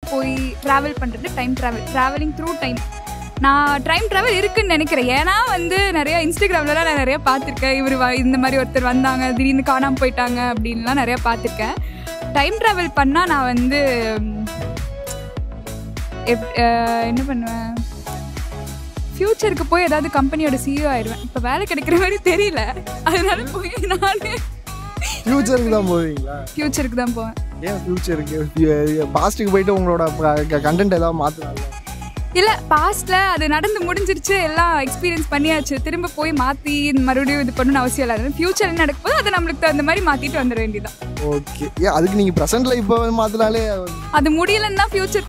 போய் ட்ராவல் பண்ணுறது time travel travelling through time நான் டைம் ட்ராவல் இருக்குன்னு நினைக்கிறேன் ஏன்னா வந்து நிறைய இன்ஸ்டாகிராம்லலாம் நான் நிறைய பார்த்துருக்கேன் இவர் இந்த மாதிரி ஒருத்தர் வந்தாங்க திடீர்னு காணாமல் போயிட்டாங்க அப்படின்லாம் நிறைய பார்த்துருக்கேன் டைம் ட்ராவல் பண்ணால் நான் வந்து ம், எப்- அஹ், என்ன பண்ணுவேன் ஃப்யூச்சருக்கு போய் ஏதாவது கம்பெனியோட சிஇஓ ஆயிடுவேன் இப்போ வேலை கிடைக்கிற மாதிரி தெரியல அதனால போய் நான் ஃப்யூச்சருக்கு தான் போவீங்களா ஃப்யூச்சருக்கு தான் போவேன் ஏன் ஃப்யூச்சருக்கு பாஸ்ட்டுக்கு போயிட்டு உங்களோட கண்டென்ட் ஏதாவது மாற்றலாம் இல்லை பாஸ்ட்டில் அது நடந்து முடிஞ்சிருச்சு எல்லாம் எக்ஸ்பீரியன்ஸ் பண்ணியாச்சு திரும்ப போய் மாற்றி மறுபடியும் இது பண்ணணும்னு அவசியம் இல்லை ஃப்யூச்சர் என்ன நடக்கும் போது அதை நம்மளுக்கு தகுந்த மாதிரி மாற்றிட்டு வந்துட வேண்டியதான் ஓகே ஏன் அதுக்கு நீங்கள் ப்ரெசென்ட்டில் இப்போ மாற்றினாலே அது முடியலன்னு தான் ஃப்யூச்சர்